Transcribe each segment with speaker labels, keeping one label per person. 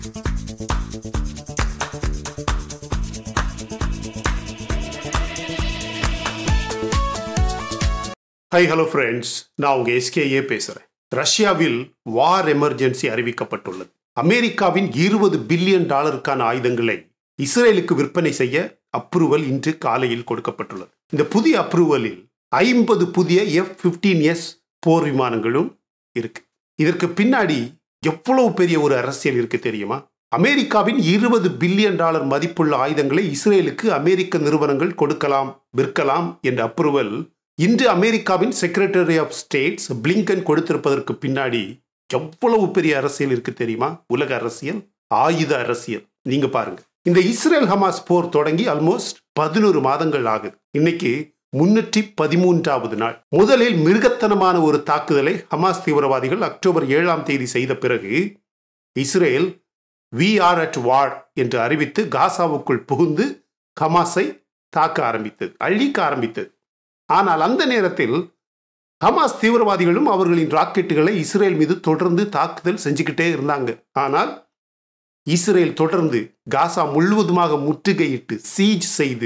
Speaker 1: high hello friends நான் உங்க SKA பேசுறேன் ரஷ்யாவில் வார் எமர்ஜென்சி அறிவிக்கப்பட்டுள்ளது அமெரிக்காவின் இருபது பில்லியன் டாலருக்கான ஆயுதங்களை இஸ்ரேலுக்கு விற்பனை செய்ய அப்ரூவல் இன்று காலையில் கொடுக்கப்பட்டுள்ளது இந்த புதிய அப்ரூவலில் ஐம்பது புதிய எஃப் பிப்டீன் எஸ் போர் விமானங்களும் இருக்கு இதற்கு பின்னாடி எவ்வளவு பெரிய ஒரு அரசியல் இருக்கு தெரியுமா அமெரிக்காவின் இருபது பில்லியன் டாலர் மதிப்புள்ள ஆயுதங்களை இஸ்ரேலுக்கு அமெரிக்க நிறுவனங்கள் கொடுக்கலாம் விற்கலாம் என்ற அப்ரூவல் இன்று அமெரிக்காவின் செக்ரட்டரி ஆஃப் ஸ்டேட்ஸ் பிளிங்கன் கொடுத்திருப்பதற்கு பின்னாடி எவ்வளவு பெரிய அரசியல் இருக்கு தெரியுமா உலக அரசியல் ஆயுத அரசியல் நீங்க பாருங்க இந்த இஸ்ரேல் ஹமாஸ் போர் தொடங்கி ஆல்மோஸ்ட் பதினோரு மாதங்கள் ஆகுது இன்னைக்கு முன்னூற்றி பதிமூன்றாவது நாள் முதலில் மிருகத்தனமான ஒரு தாக்குதலை ஹமாஸ் தீவிரவாதிகள் அக்டோபர் ஏழாம் தேதி செய்த பிறகு Israel we are at war என்று அறிவித்து காசாவுக்குள் புகுந்து ஹமாஸை தாக்க ஆரம்பித்தது அழிக்க ஆரம்பித்தது ஆனால் அந்த நேரத்தில் ஹமாஸ் தீவிரவாதிகளும் அவர்களின் ராக்கெட்டுகளை இஸ்ரேல் மீது தொடர்ந்து தாக்குதல் செஞ்சுக்கிட்டே இருந்தாங்க ஆனால் இஸ்ரேல் தொடர்ந்து காசா முழுவதுமாக முற்றுகையிட்டு சீஜ் செய்து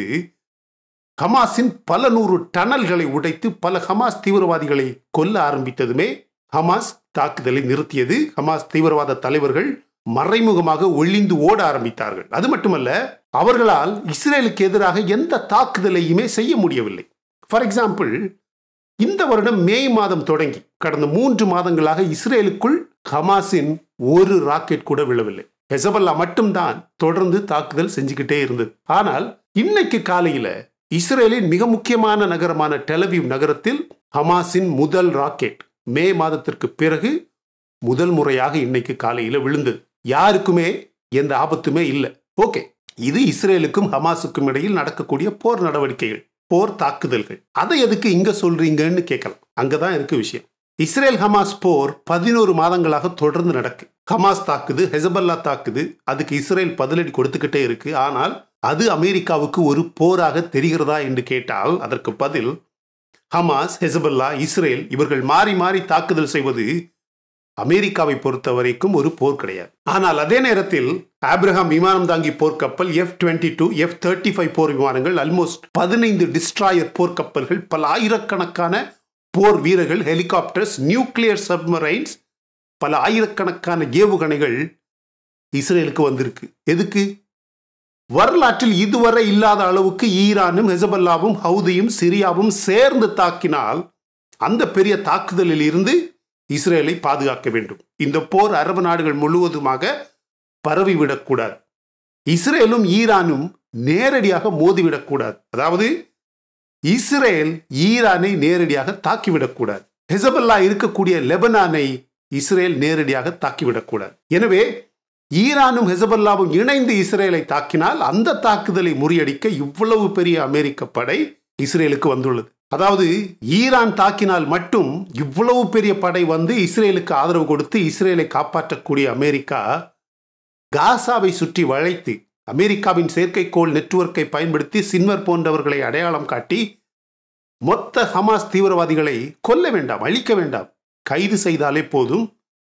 Speaker 1: ஹமாஸின் பல நூறு டனல்களை உடைத்து பல ஹமாஸ் தீவிரவாதிகளை கொல்ல ஆரம்பித்ததுமே ஹமாஸ் தாக்குதலை நிறுத்தியது ஹமாஸ் தீவிரவாத தலைவர்கள் மறைமுகமாக ஒளிந்து ஓட ஆரம்பித்தார்கள் அது மட்டுமல்ல அவர்களால் இஸ்ரேலுக்கு எதிராக எந்த தாக்குதலையுமே செய்ய முடியவில்லை ஃபார் எக்ஸாம்பிள் இந்த வருடம் மே மாதம் தொடங்கி கடந்த மூன்று மாதங்களாக இஸ்ரேலுக்குள் ஹமாஸின் ஒரு ராக்கெட் கூட விழவில்லை ஹெசபல்லா மட்டும்தான் தொடர்ந்து தாக்குதல் செஞ்சுக்கிட்டே இருந்தது ஆனால் இன்னைக்கு காலையில இஸ்ரேலின் மிக முக்கியமான நகரமான டெலவிவ் நகரத்தில் ஹமாஸின் முதல் ராக்கெட் மே மாதத்திற்கு பிறகு முதல் முறையாக இன்னைக்கு காலையில விழுந்தது யாருக்குமே எந்த ஆபத்துமே இல்லை ஓகே இது இஸ்ரேலுக்கும் ஹமாஸுக்கும் இடையில் நடக்கக்கூடிய போர் நடவடிக்கைகள் போர் தாக்குதல்கள் அதை எதுக்கு இங்க சொல்றீங்கன்னு கேட்கலாம் அங்கதான் இருக்கு விஷயம் இஸ்ரேல் ஹமாஸ் போர் பதினோரு மாதங்களாக தொடர்ந்து நடக்கு ஹமாஸ் தாக்குது ஹெசபல்லா தாக்குது அதுக்கு இஸ்ரேல் பதிலடி கொடுத்துக்கிட்டே இருக்கு ஆனால் அது அமெரிக்காவுக்கு ஒரு போராக தெரிகிறதா என்று கேட்டால் அதற்கு பதில் ஹமாஸ் ஹெசபல்லா இஸ்ரேல் இவர்கள் மாறி மாறி தாக்குதல் செய்வது அமெரிக்காவை பொறுத்த வரைக்கும் ஒரு போர் கிடையாது ஆனால் அதே நேரத்தில் ஆப்ரஹாம் விமானம் தாங்கி போர்க்கப்பல் F twenty two F thirty five போர் விமானங்கள் ஆல்மோஸ்ட் பதினைந்து டிஸ்ட்ராயர் போர்க்கப்பல்கள் பல ஆயிரக்கணக்கான போர் வீரர்கள் ஹெலிகாப்டர்ஸ் நியூக்ளியர் சப்மரைன்ஸ் பல ஆயிரக்கணக்கான ஏவுகணைகள் இஸ்ரேலுக்கு வந்திருக்கு எதுக்கு வரலாற்றில் இதுவரை இல்லாத அளவுக்கு ஈரானும் ஹெசபல்லாவும் ஹவுதியும் சிரியாவும் சேர்ந்து தாக்கினால் அந்த பெரிய தாக்குதலில் இருந்து இஸ்ரேலை பாதுகாக்க வேண்டும் இந்த போர் அரபு நாடுகள் முழுவதுமாக பரவிவிடக்கூடாது இஸ்ரேலும் ஈரானும் நேரடியாக மோதிவிடக்கூடாது அதாவது இஸ்ரேல் ஈரானை நேரடியாக தாக்கிவிடக்கூடாது ஹெசபல்லா இருக்கக்கூடிய லெபனானை இஸ்ரேல் நேரடியாக தாக்கிவிடக்கூடாது எனவே ஈரானும் ஹெசபல்லாவும் இணைந்து இஸ்ரேலை தாக்கினால் அந்த தாக்குதலை முறியடிக்க இவ்வளவு பெரிய அமெரிக்க படை இஸ்ரேலுக்கு வந்துள்ளது அதாவது ஈரான் தாக்கினால் மட்டும் இவ்வளவு பெரிய படை வந்து இஸ்ரேலுக்கு ஆதரவு கொடுத்து இஸ்ரேலை காப்பாற்றக்கூடிய அமெரிக்கா காசாவை சுற்றி வளைத்து அமெரிக்காவின் செயற்கைக்கோள் நெட்வொர்க்கை பயன்படுத்தி சின்வர் போன்றவர்களை அடையாளம் காட்டி மொத்த ஹமாஸ் தீவிரவாதிகளை கொல்ல வேண்டாம் அழிக்க வேண்டாம் கைது செய்தாலே போதும்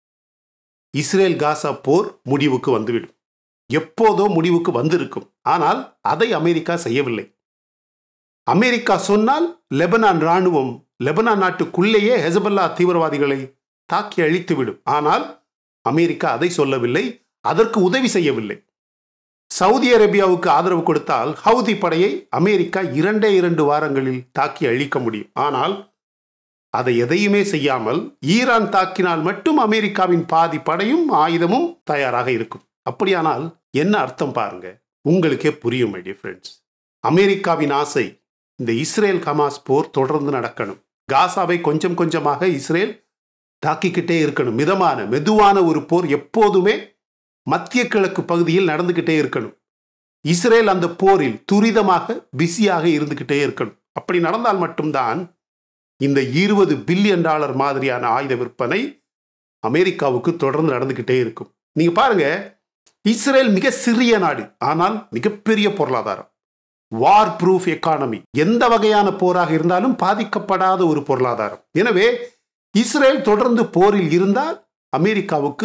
Speaker 1: இஸ்ரேல் காசா போர் முடிவுக்கு வந்துவிடும் எப்போதோ முடிவுக்கு வந்திருக்கும் ஆனால் அதை அமெரிக்கா செய்யவில்லை அமெரிக்கா சொன்னால் லெபனான் ராணுவம் லெபனான் நாட்டுக்குள்ளேயே ஹெசபல்லா தீவிரவாதிகளை தாக்கி அழித்துவிடும் ஆனால் அமெரிக்கா அதை சொல்லவில்லை அதற்கு உதவி செய்யவில்லை சவுதி அரேபியாவுக்கு ஆதரவு கொடுத்தால் ஹவுதி படையை அமெரிக்கா இரண்டே இரண்டு வாரங்களில் தாக்கி அழிக்க முடியும் ஆனால் அதை எதையுமே செய்யாமல் ஈரான் தாக்கினால் மட்டும் அமெரிக்காவின் பாதி படையும் ஆயுதமும் தயாராக இருக்கும் அப்படியானால் என்ன அர்த்தம் பாருங்க உங்களுக்கே புரியும் மை டியர் ஃப்ரெண்ட்ஸ் அமெரிக்காவின் ஆசை இந்த இஸ்ரேல் ஹமாஸ் போர் தொடர்ந்து நடக்கணும் காசாவை கொஞ்சம் கொஞ்சமாக இஸ்ரேல் தாக்கிக்கிட்டே இருக்கணும் மிதமான மெதுவான ஒரு போர் எப்போதுமே மத்திய கிழக்கு பகுதியில் நடந்துக்கிட்டே இருக்கணும் இஸ்ரேல் அந்த போரில் துரிதமாக பிஸியாக இருந்துக்கிட்டே இருக்கணும் அப்படி நடந்தால் மட்டும்தான் இந்த இருபது பில்லியன் டாலர் மாதிரியான ஆயுத விற்பனை அமெரிக்காவுக்கு தொடர்ந்து நடந்துக்கிட்டே இருக்கும் நீங்க பாருங்க இஸ்ரேல் மிக சிறிய நாடு ஆனால் மிகப்பெரிய பொருளாதாரம் வார் ப்ரூஃப் எக்கானமி எந்த வகையான போராக இருந்தாலும் பாதிக்கப்படாத ஒரு பொருளாதாரம் எனவே இஸ்ரேல் தொடர்ந்து போரில் இருந்தால் அமெரிக்காவுக்கு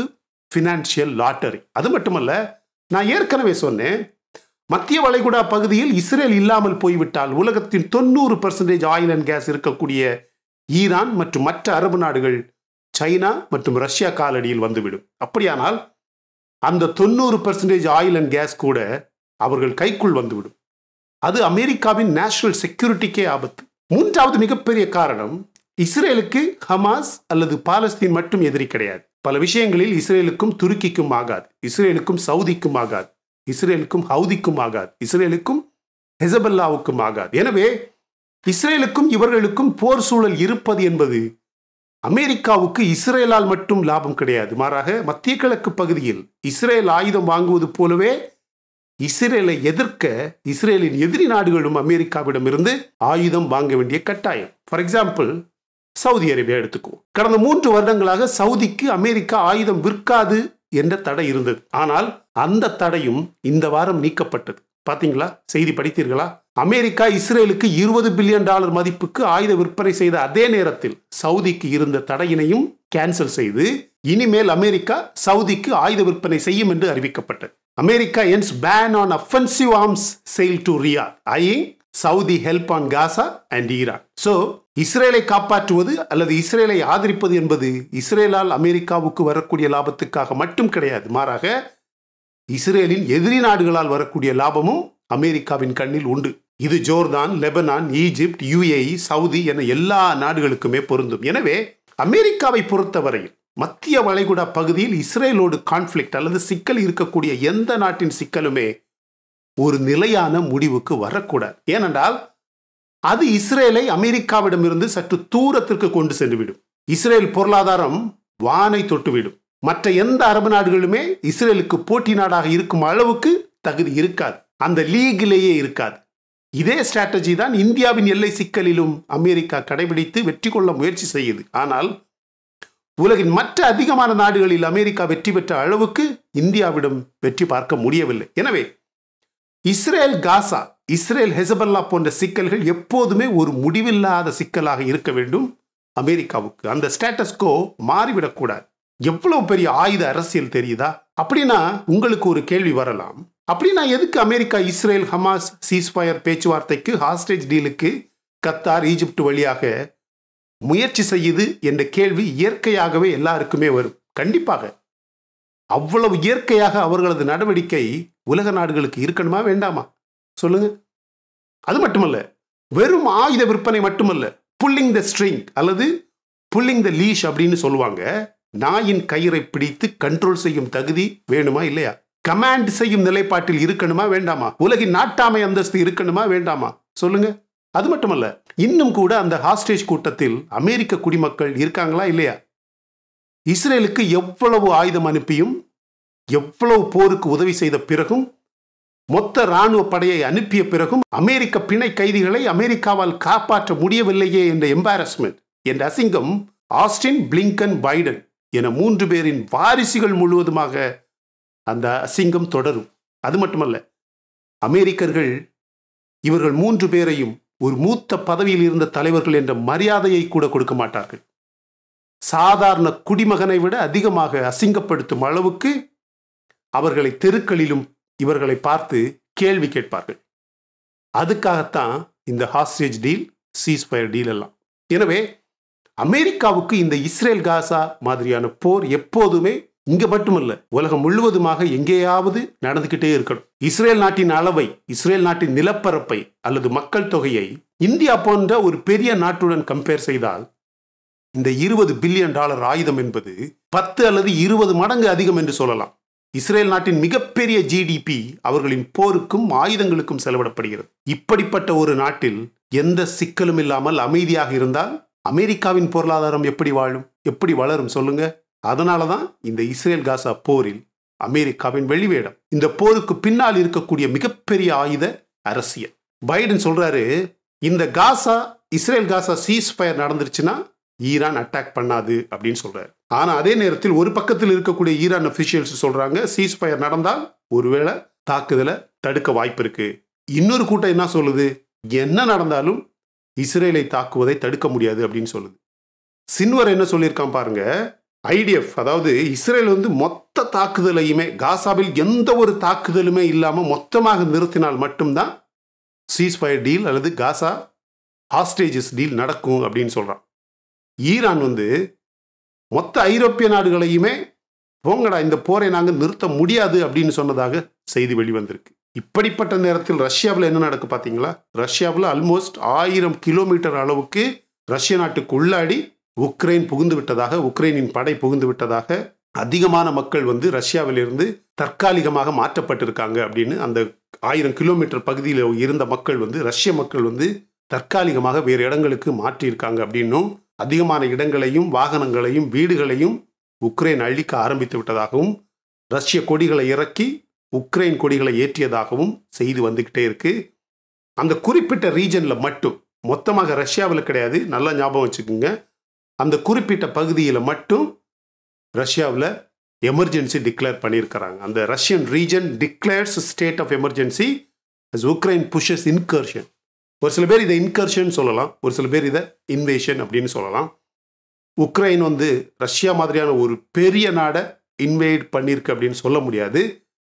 Speaker 1: ஃபினான்ஷியல் லாட்டரி அது மட்டுமல்ல நான் ஏற்கனவே சொன்னேன் மத்திய வளைகுடா பகுதியில் இஸ்ரேல் இல்லாமல் போய்விட்டால் உலகத்தின் தொண்ணூறு பர்சன்டேஜ் ஆயில் அண்ட் கேஸ் இருக்கக்கூடிய ஈரான் மற்றும் மற்ற அரபு நாடுகள் சைனா மற்றும் ரஷ்யா காலடியில் வந்துவிடும் அப்படியானால் அந்த தொண்ணூறு பர்சன்டேஜ் ஆயில் அண்ட் கேஸ் கூட அவர்கள் கைக்குள் வந்துவிடும் அது அமெரிக்காவின் நேஷனல் செக்யூரிட்டிக்கே ஆபத்து மூன்றாவது மிகப்பெரிய காரணம் இஸ்ரேலுக்கு ஹமாஸ் அல்லது பாலஸ்தீன் மட்டும் எதிரி கிடையாது பல விஷயங்களில் இஸ்ரேலுக்கும் துருக்கிக்கும் ஆகாது இஸ்ரேலுக்கும் சவுதிக்கும் ஆகாது இஸ்ரேலுக்கும் ஹவுதிக்கும் ஆகாது இஸ்ரேலுக்கும் ஹெசபல்லாவுக்கும் ஆகாது எனவே இஸ்ரேலுக்கும் இவர்களுக்கும் போர் சூழல் இருப்பது என்பது அமெரிக்காவுக்கு இஸ்ரேலால் மட்டும் லாபம் கிடையாது மாறாக மத்திய கிழக்கு பகுதியில் இஸ்ரேல் ஆயுதம் வாங்குவது போலவே இஸ்ரேலை எதிர்க்க இஸ்ரேலின் எதிரி நாடுகளும் அமெரிக்காவிடமிருந்து ஆயுதம் வாங்க வேண்டிய கட்டாயம் ஃபார் எக்ஸாம்பிள் சவுதி அரேபியா எடுத்துக்குவோம் கடந்த மூன்று வருடங்களாக சவுதிக்கு அமெரிக்கா ஆயுதம் விற்காது என்ற தடை இருந்தது ஆனால் அந்த தடையும் இந்த வாரம் நீக்கப்பட்டது பாத்தீங்களா செய்தி படித்தீர்களா அமெரிக்கா இஸ்ரேலுக்கு இருபது பில்லியன் டாலர் மதிப்புக்கு ஆயுத விற்பனை செய்த அதே நேரத்தில் சவுதிக்கு இருந்த தடையினையும் கேன்சல் செய்து இனிமேல் அமெரிக்கா சவுதிக்கு ஆயுத விற்பனை செய்யும் என்று அறிவிக்கப்பட்டது America ends ban on offensive arms sale to Riyadh eyeing Saudi help on Gaza and Iran so இஸ்ரேலை காப்பாற்றுவது அல்லது இஸ்ரேலை ஆதரிப்பது என்பது இஸ்ரேலால் அமெரிக்காவுக்கு வரக்கூடிய லாபத்துக்காக மட்டும் கிடையாது மாறாக இஸ்ரேலின் எதிரி நாடுகளால் வரக்கூடிய லாபமும் அமெரிக்காவின் கண்ணில் உண்டு இது Jordan Lebanon Egypt UAE Saudi என எல்லா நாடுகளுக்குமே பொருந்தும் எனவே அமெரிக்காவை பொறுத்தவரையில் மத்திய வளைகுடா பகுதியில் இஸ்ரேலோடு கான்ஃப்ளிக்ட் அல்லது சிக்கல் இருக்கக்கூடிய எந்த நாட்டின் சிக்கலுமே ஒரு நிலையான முடிவுக்கு வரக்கூடாது ஏனென்றால் அது இஸ்ரேலை அமெரிக்காவிடமிருந்து சற்று தூரத்திற்கு கொண்டு சென்றுவிடும் இஸ்ரேல் பொருளாதாரம் வானை தொட்டுவிடும் மற்ற எந்த அரபு நாடுகளுமே இஸ்ரேலுக்கு போட்டி நாடாக இருக்கும் அளவுக்கு தகுதி இருக்காது அந்த லீகிலேயே இருக்காது இதே ஸ்ட்ராட்டஜி தான் இந்தியாவின் எல்லை சிக்கலிலும் அமெரிக்கா கடைபிடித்து வெற்றி கொள்ள முயற்சி செய்யுது ஆனால் உலகின் மற்ற அதிகமான நாடுகளில் அமெரிக்கா வெற்றி பெற்ற அளவுக்கு இந்தியாவிடம் வெற்றி பார்க்க முடியவில்லை எனவே இஸ்ரேல் காசா இஸ்ரேல் ஹெசபல்லா போன்ற சிக்கல்கள் எப்போதுமே ஒரு முடிவில்லாத சிக்கலாக இருக்க வேண்டும் அமெரிக்காவுக்கு அந்த ஸ்டேட்டஸ்கோ மாறிவிடக்கூடாது எவ்வளவு பெரிய ஆயுத அரசியல் தெரியுதா அப்படின்னா உங்களுக்கு ஒரு கேள்வி வரலாம் அப்படின்னா எதுக்கு அமெரிக்கா இஸ்ரேல் ஹமாஸ் சீஸ்ஃபயர் பேச்சுவார்த்தைக்கு ஹாஸ்டேஜ் டீலுக்கு கத்தார் ஈஜிப்ட் வழியாக முயற்சி செய்யுது என்ற கேள்வி இயற்கையாகவே எல்லாருக்குமே வரும் கண்டிப்பாக அவ்வளவு இயற்கையாக அவர்களது நடவடிக்கை உலக நாடுகளுக்கு இருக்கணுமா வேண்டாமா சொல்லுங்க அது மட்டுமல்ல வெறும் ஆயுத விற்பனை மட்டுமல்ல புல்லிங் த ஸ்ட்ரிங் அல்லது புல்லிங் த லீஷ் அப்படின்னு சொல்லுவாங்க நாயின் கயிறை பிடித்து கண்ட்ரோல் செய்யும் தகுதி வேணுமா இல்லையா கமாண்ட் செய்யும் நிலைப்பாட்டில் இருக்கணுமா வேண்டாமா உலகின் நாட்டாமை அந்தஸ்து இருக்கணுமா வேண்டாமா சொல்லுங்க அது மட்டுமல்ல இன்னும் கூட அந்த ஹாஸ்டேஜ் கூட்டத்தில் அமெரிக்க குடிமக்கள் இருக்காங்களா இல்லையா இஸ்ரேலுக்கு எவ்வளவு ஆயுதம் அனுப்பியும் எவ்வளவு போருக்கு உதவி செய்த பிறகும் மொத்த ராணுவ படையை அனுப்பிய பிறகும் அமெரிக்க பிணை கைதிகளை அமெரிக்காவால் காப்பாற்ற முடியவில்லையே என்ற எம்பாரஸ்மெண்ட் என்ற அசிங்கம் ஆஸ்டின் பிளிங்கன் பைடன் என மூன்று பேரின் வாரிசுகள் முழுவதுமாக அந்த அசிங்கம் தொடரும் அது மட்டுமல்ல அமெரிக்கர்கள் இவர்கள் மூன்று பேரையும் ஒரு மூத்த பதவியில் இருந்த தலைவர்கள் என்ற மரியாதையை கூட கொடுக்க மாட்டார்கள் சாதாரண குடிமகனை விட அதிகமாக அசிங்கப்படுத்தும் அளவுக்கு அவர்களை தெருக்களிலும் இவர்களை பார்த்து கேள்வி கேட்பார்கள் அதுக்காகத்தான் இந்த ஹாஸ்டேஜ் டீல் சீஸ்பயர் டீல் எல்லாம் எனவே அமெரிக்காவுக்கு இந்த இஸ்ரேல் காசா மாதிரியான போர் எப்போதுமே இங்க மட்டுமல்ல உலகம் முழுவதுமாக எங்கேயாவது நடந்துகிட்டே இருக்கணும் இஸ்ரேல் நாட்டின் அளவை இஸ்ரேல் நாட்டின் நிலப்பரப்பை அல்லது மக்கள் தொகையை இந்தியா போன்ற ஒரு பெரிய நாட்டுடன் கம்பேர் செய்தால் இந்த இருபது பில்லியன் டாலர் ஆயுதம் என்பது பத்து அல்லது இருபது மடங்கு அதிகம் என்று சொல்லலாம் இஸ்ரேல் நாட்டின் மிகப்பெரிய ஜிடிபி அவர்களின் போருக்கும் ஆயுதங்களுக்கும் செலவிடப்படுகிறது இப்படிப்பட்ட ஒரு நாட்டில் எந்த சிக்கலும் இல்லாமல் அமைதியாக இருந்தால் அமெரிக்காவின் பொருளாதாரம் எப்படி வாழும் எப்படி வளரும் சொல்லுங்க அதனால தான் இந்த இஸ்ரேல் காசா போரில் அமெரிக்காவின் வெளிவேடம் இந்த போருக்கு பின்னால் இருக்கக்கூடிய மிகப்பெரிய ஆயுத அரசியல் பைடன் சொல்றாரு இந்த Gaza Israel Gaza ceasefire நடந்துருச்சுன்னா ஈரான் அட்டாக் பண்ணாது அப்படின்னு சொல்றாரு ஆனா அதே நேரத்தில் ஒரு பக்கத்தில் இருக்கக்கூடிய ஈரான் அபிஷியல்ஸ் சொல்றாங்க சீஸ் ஃபயர் நடந்தால் ஒருவேளை தாக்குதலை தடுக்க வாய்ப்பு இருக்கு இன்னொரு கூட்டம் என்ன சொல்லுது என்ன நடந்தாலும் இஸ்ரேலை தாக்குவதை தடுக்க முடியாது அப்படின்னு சொல்லுது சின்வர் என்ன சொல்லியிருக்கான் பாருங்க ஐடிஎஃப் அதாவது இஸ்ரேல் வந்து மொத்த தாக்குதலையுமே காசாவில் எந்த ஒரு தாக்குதலுமே இல்லாமல் மொத்தமாக நிறுத்தினால் மட்டும்தான் சீஸ்ஃபயர் டீல் அல்லது காசா ஹாஸ்டேஜஸ் டீல் நடக்கும் அப்படின்னு சொல்கிறான் ஈரான் வந்து மொத்த ஐரோப்பிய நாடுகளையுமே போங்கடா இந்த போரை நாங்கள் நிறுத்த முடியாது அப்படின்னு சொன்னதாக செய்தி வெளிவந்திருக்கு இப்படிப்பட்ட நேரத்தில் ரஷ்யாவில் என்ன நடக்கு பார்த்தீங்களா ரஷ்யாவில் ஆல்மோஸ்ட் ஆயிரம் கிலோமீட்டர் அளவுக்கு ரஷ்ய நாட்டுக்கு உள்ளாடி உக்ரைன் புகுந்து விட்டதாக உக்ரைனின் படை புகுந்து விட்டதாக அதிகமான மக்கள் வந்து ரஷ்யாவிலிருந்து தற்காலிகமாக மாற்றப்பட்டிருக்காங்க அப்படின்னு அந்த ஆயிரம் கிலோமீட்டர் பகுதியில் இருந்த மக்கள் வந்து ரஷ்ய மக்கள் வந்து தற்காலிகமாக வேறு இடங்களுக்கு மாற்றியிருக்காங்க அப்படின்னும் அதிகமான இடங்களையும் வாகனங்களையும் வீடுகளையும் உக்ரைன் அழிக்க ஆரம்பித்து விட்டதாகவும் ரஷ்ய கொடிகளை இறக்கி உக்ரைன் கொடிகளை ஏற்றியதாகவும் செய்தி வந்துக்கிட்டே இருக்கு அந்த குறிப்பிட்ட ரீஜனில் மட்டும் மொத்தமாக ரஷ்யாவில் கிடையாது நல்லா ஞாபகம் வச்சுக்கோங்க அந்த குறிப்பிட்ட பகுதியில் மட்டும் ரஷ்யாவில் எமர்ஜென்சி டிக்ளேர் பண்ணியிருக்கிறாங்க அந்த Russian region declares state of emergency as Ukraine pushes incursion ஒரு சில பேர் இதை இன்கர்ஷன் சொல்லலாம் ஒரு சில பேர் இதை இன்வேஷன் அப்படின்னு சொல்லலாம் உக்ரைன் வந்து ரஷ்யா மாதிரியான ஒரு பெரிய நாடை இன்வைட் பண்ணியிருக்கு அப்படின்னு சொல்ல முடியாது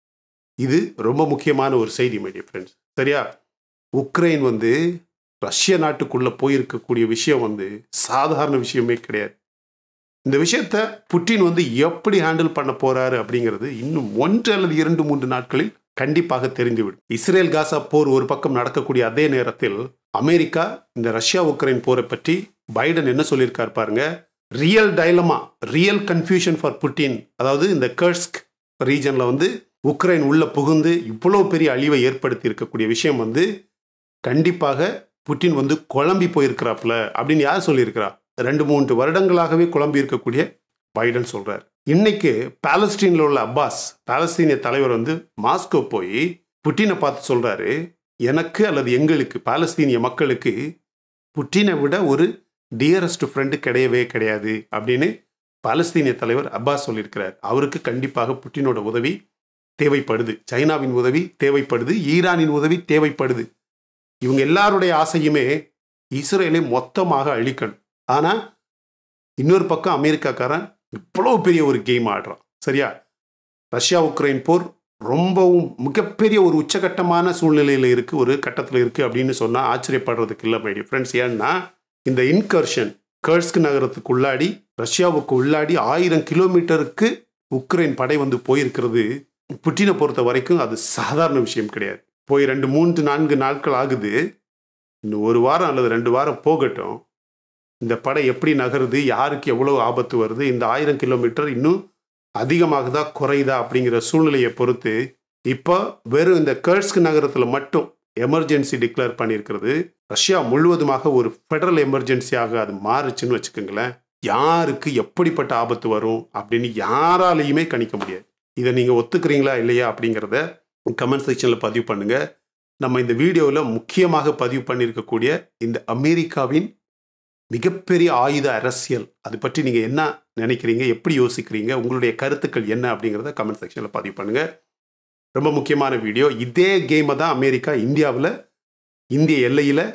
Speaker 1: இது ரொம்ப முக்கியமான ஒரு செய்தி மைடிய ஃப்ரெண்ட்ஸ் சரியா உக்ரைன் வந்து ரஷ்ய நாட்டுக்குள்ளே போயிருக்கக்கூடிய விஷயம் வந்து சாதாரண விஷயமே கிடையாது இந்த விஷயத்த புட்டின் வந்து எப்படி ஹேண்டில் பண்ண போறாரு அப்படிங்கிறது இன்னும் ஒன்று அல்லது இரண்டு மூன்று நாட்களில் கண்டிப்பாக தெரிந்துவிடும் இஸ்ரேல் காசா போர் ஒரு பக்கம் நடக்கக்கூடிய அதே நேரத்தில் அமெரிக்கா இந்த ரஷ்யா உக்ரைன் போரை பற்றி பைடன் என்ன சொல்லியிருக்கார் பாருங்க real dilemma real confusion for Putin அதாவது இந்த கர்ஸ்க் ரீஜனில் வந்து உக்ரைன் உள்ள புகுந்து இவ்வளோ பெரிய அழிவை ஏற்படுத்தி இருக்கக்கூடிய விஷயம் வந்து கண்டிப்பாக புட்டின் வந்து குழம்பி போயிருக்கிறாப்ல அப்படின்னு யார் சொல்லியிருக்கிறா ரெண்டு மூன்று வருடங்களாகவே குழம்பி இருக்கக்கூடிய பைடன் சொல்றார் இன்னைக்கு பாலஸ்தீனில் உள்ள அப்பாஸ் பாலஸ்தீனிய தலைவர் வந்து மாஸ்கோ போய் புட்டினை பார்த்து சொல்றாரு எனக்கு அல்லது எங்களுக்கு பாலஸ்தீனிய மக்களுக்கு புட்டினை விட ஒரு டியரஸ்ட் ஃப்ரெண்டு கிடையவே கிடையாது அப்படின்னு பாலஸ்தீனிய தலைவர் அப்பாஸ் சொல்லியிருக்கிறார் அவருக்கு கண்டிப்பாக புட்டினோட உதவி தேவைப்படுது சைனாவின் உதவி தேவைப்படுது ஈரானின் உதவி தேவைப்படுது இவங்க எல்லாருடைய ஆசையுமே இஸ்ரேலை மொத்தமாக அழிக்கணும் ஆனால் இன்னொரு பக்கம் அமெரிக்காக்காரன் இவ்வளோ பெரிய ஒரு கேம் ஆடுறான் சரியா ரஷ்யா உக்ரைன் போர் ரொம்பவும் மிகப்பெரிய ஒரு உச்சகட்டமான சூழ்நிலையில் இருக்குது ஒரு கட்டத்தில் இருக்குது அப்படின்னு சொன்னால் ஆச்சரியப்படுறதுக்கு இல்லை மைடிய ஃப்ரெண்ட்ஸ் ஏன்னா இந்த இன்கர்ஷன் கர்ஸ்க் நகரத்துக்கு உள்ளாடி ரஷ்யாவுக்கு உள்ளாடி ஆயிரம் கிலோமீட்டருக்கு உக்ரைன் படை வந்து போயிருக்கிறது புட்டினை பொறுத்த வரைக்கும் அது சாதாரண விஷயம் கிடையாது போய் ரெண்டு மூன்று நான்கு நாட்கள் ஆகுது இன்னும் ஒரு வாரம் அல்லது ரெண்டு வாரம் போகட்டும் இந்த படை எப்படி நகருது யாருக்கு எவ்வளோ ஆபத்து வருது இந்த ஆயிரம் கிலோமீட்டர் இன்னும் அதிகமாகுதா குறையுதா அப்படிங்கிற சூழ்நிலையை பொறுத்து இப்போ வெறும் இந்த கர்ஸ்க் நகரத்தில் மட்டும் எமர்ஜென்சி டிக்ளேர் பண்ணியிருக்கிறது ரஷ்யா முழுவதுமாக ஒரு ஃபெடரல் எமர்ஜென்சியாக அது மாறுச்சுன்னு வச்சுக்கோங்களேன் யாருக்கு எப்படிப்பட்ட ஆபத்து வரும் அப்படின்னு யாராலையுமே கணிக்க முடியாது இதை நீங்கள் ஒத்துக்கிறீங்களா இல்லையா அப்படிங்கிறத கமெண்ட் செக்ஷனில் பதிவு பண்ணுங்க நம்ம இந்த வீடியோவில் முக்கியமாக பதிவு பண்ணியிருக்கக்கூடிய இந்த அமெரிக்காவின் மிகப்பெரிய ஆயுத அரசியல் அது பற்றி நீங்கள் என்ன நினைக்கிறீங்க எப்படி யோசிக்கிறீங்க உங்களுடைய கருத்துக்கள் என்ன அப்படிங்கிறத கமெண்ட் செக்ஷனில் பதிவு பண்ணுங்கள் ரொம்ப முக்கியமான வீடியோ இதே கேமை தான் அமெரிக்கா இந்தியாவில் இந்திய எல்லையில்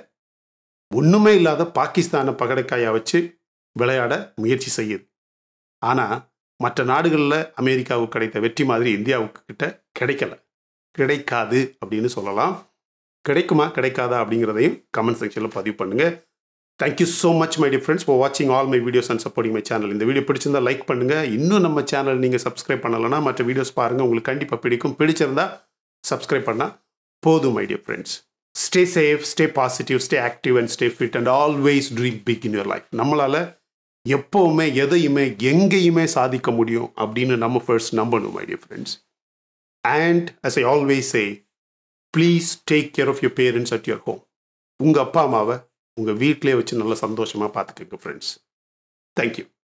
Speaker 1: ஒன்றுமே இல்லாத பாகிஸ்தானை பகடைக்காயை வச்சு விளையாட முயற்சி செய்யுது ஆனால் மற்ற நாடுகளில் அமெரிக்காவுக்கு கிடைத்த வெற்றி மாதிரி இந்தியாவுக்கு கிட்ட கிடைக்கல கிடைக்காது அப்படின்னு சொல்லலாம் கிடைக்குமா கிடைக்காதா அப்படிங்கிறதையும் கமெண்ட் செக்ஷனில் பதிவு பண்ணுங்கள் thank you so much my dear friends for வாட்சிங் all my videos and supporting my channel இந்த வீடியோ பிடிச்சிருந்தா லைக் பண்ணுங்கள் இன்னும் நம்ம சேனல் நீங்கள் சப்ஸ்கிரைப் பண்ணலைன்னா மற்ற வீடியோஸ் பாருங்கள் உங்களுக்கு கண்டிப்பாக பிடிக்கும் பிடிச்சிருந்தா சப்ஸ்கிரைப் பண்ணால் போதும் my dear friends stay safe stay positive stay active and stay fit and always dream big in your life நம்மளால் எப்போவுமே எதையுமே எங்கேயுமே சாதிக்க முடியும் அப்படின்னு நம்ம ஃபர்ஸ்ட் நம்பணும் my dear friends and as I always say please take care of your parents at your home உங்கள் அப்பா அம்மாவை உங்கள் வீட்டிலே வச்சு நல்லா சந்தோஷமாக பார்த்துக்கங்க ஃப்ரெண்ட்ஸ் தேங்க்யூ